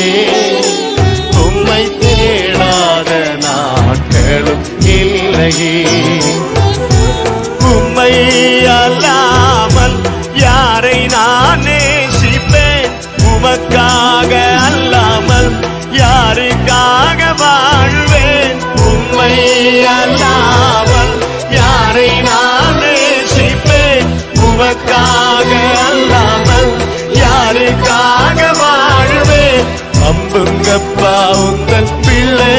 உம்மை தேடாத நாட்களும் இல்லையே உம்மை அல்லாமல் யாரை நான் நேசிப்பேன் உமக்காக அல்லாமல் யாருக்காக வாழ்வேன் உம்மை அல்லாமல் யாரை நான் நேசிப்பேன் உமக்காக அல்லாமல் யாருக்காக வாழ்வேன் நம்புங்கப்பா உங்கள் பிள்ளை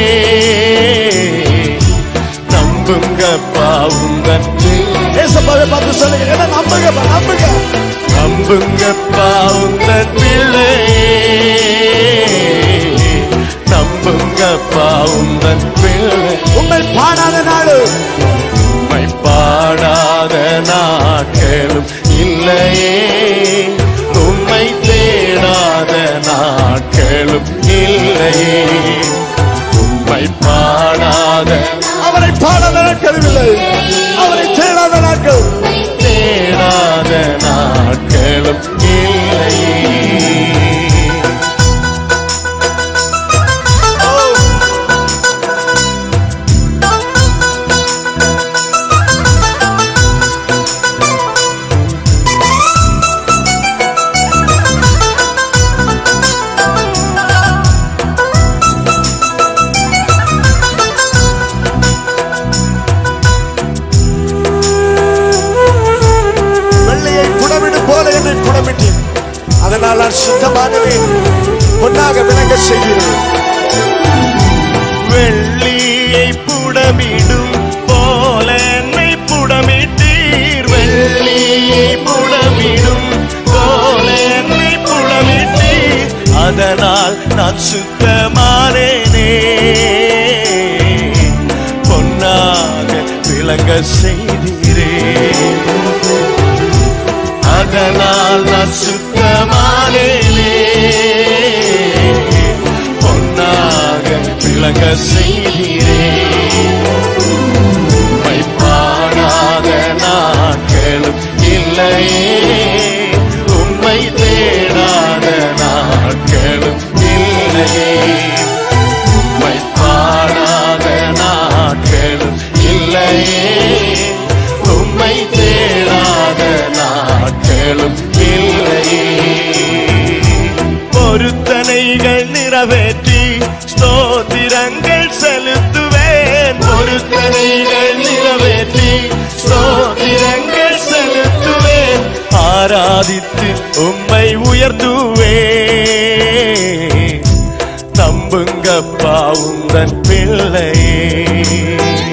நம்புங்கப்பா உங்கள் பிள்ளை ஏசப்பாவை பார்த்து சொல்லுங்க என்ன நம்புங்கப்பா நம்புங்க நம்புங்கப்பா உங்கள் பிள்ளை நம்புங்கப்பா உங்கள் பிள்ளை உண்மை பாடாத நாடு உம்மை பாடாத நாட்களும் இல்லையே உம்மை தேடாத நாட்களும் இல்லையே உம்மை பாடாத அவரை பாடாத நாட்கள் இல்லை அவரை தேடாத நாட்கள் தேடாத நாட்களும் இல்லையே வெள்ளையை புடமிடு போல என்னை புடமிட்டேன் அதனால் நான் சுத்தமானவேன் பொன்னாக விளங்க செய்கிறேன் வெள்ளியை புடமிடும் போல என்னை புடமிட்டீர் வெள்ளியை புடமிடும் போல என்னை புடமிட்டீர் அதனால் நான் சுத்தமானேனே பொன்னாக விளங்க செய்தீரே அதனால் நான் சுத்தமானேனே பொன்னாக விளங்க செய்கிறே உம்மை பாடாத நாட்களும் இல்லையே உம்மை தேடாத நாட்களும் இல்லையே உம்மை பாடாத நாட்களும் இல்லையே உம்மை தேடாத நாட்களும் இல்லையே பொருத்தனைகள் நிறைவேற்றி ஸ்தோத்திரங்கள் செலுத்துவேன் பொருத்தனைகள் நிறைவேற்றி ஸ்தோத்திரங்கள் செலுத்துவேன் ஆராதித்து உம்மை உயர்த்துவேன் நம்புங்கப்பா உந்தன் பிள்ளையே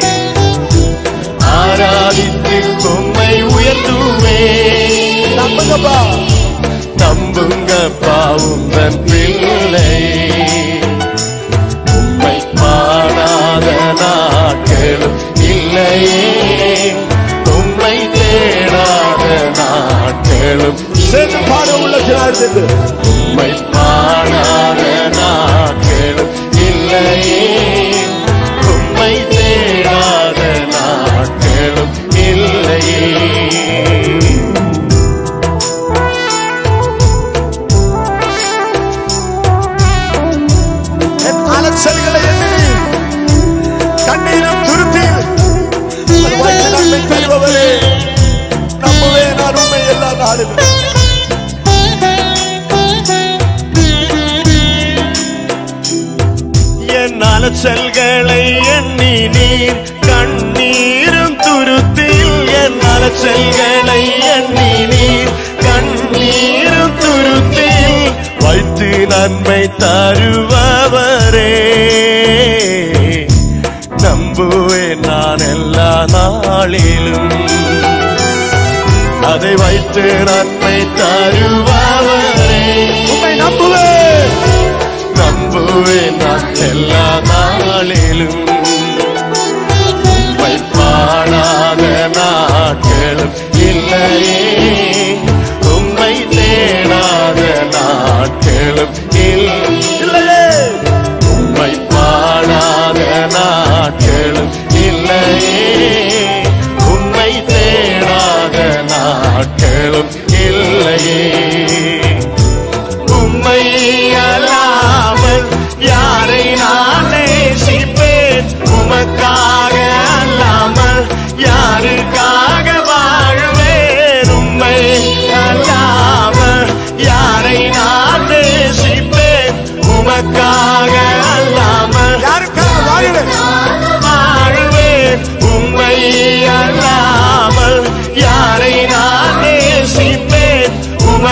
ஆராதித்து உம்மை உயர்த்துவேன் நம்புங்கப்பா நம்புங்கப்பா உந்தன் பிள்ளை உம்மை பாடாத நாட்களும் இல்லையே உம்மை தேடாத நாட்களும் சேர்ந்து பாட உள்ளத்தினார் சென்று உம்மை பாடாத நாட்களும் இல்லையே உம்மை தேடாத நாட்களும் இல்லையே என் அலச்சல்களை எண்ணி கண்ணீரும் துருத்தியில் அது வாய்க்கு நன்மை தருபவரே நம்புவே நான் உண்மை எல்லா நாளிலும் என் அலச்சல்களை எண்ணி நீர் கண்ணீரும் துருத்தில் என் அலச்சல்களை எண்ணி நீர் கண்ணீரும் துருத்தில் வைத்து நன்மை தருபவரே நம்புவேன் நான் எல்லா நாளிலும் அதை வைத்து நன்மை தருபவரே உண்மை நம்புவேன் நம்புவேன் நான் எல்லா நாளிலும் உம்மை பாடாத நாட்களும் இல்லையே உம்மை தேடாத நாட்களும் இல்லை இல்லையே உம்மை பாடாத நாட்களும் இல்லையே உம்மை தேடாத நாட்களும் இல்லையே உம்மை அல்லாமல்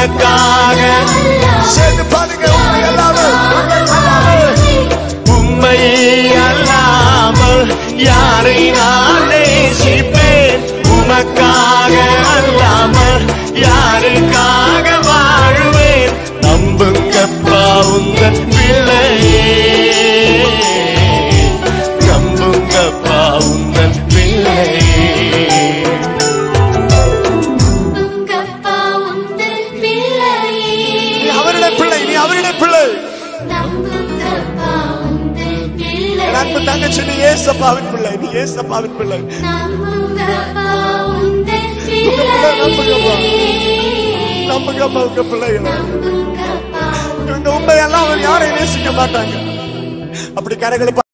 உமக்காக சேர்ந்து பாருங்க உண்மை எல்லாமே உம்மை அல்லாமல் யாரை நான் நேசிப்பேன் உமக்காக அல்லாமல் யாருக்காக வாழ்வேன் நம்புங்கப்பா உந்தன் பிள்ளையே நம்புங்கப்பா உந்தன் பிள்ளையே உங்கப்பா உந்தன் பிள்ளையே நீ அவருடைய பிள்ளை நீ அவருடைய பிள்ளை நம்புங்கப்பா உந்தன் பிள்ளை என் அன்பு தங்கச்சி நீ ஏசப்பாவின் பிள்ளை நீ ஏசப்பாவின் பிள்ளை நம்புங்கப்பா உந்தன் நம்புங்கப்பா. பிள்ளையே நம்புங்க அப்பா உங்க பிள்ளைகளை நம்புங்கப்பா இந்த உண்மையெல்லாம் அவர் யாரையும் நேசிக்க மாட்டாங்க அப்படி கரைகளை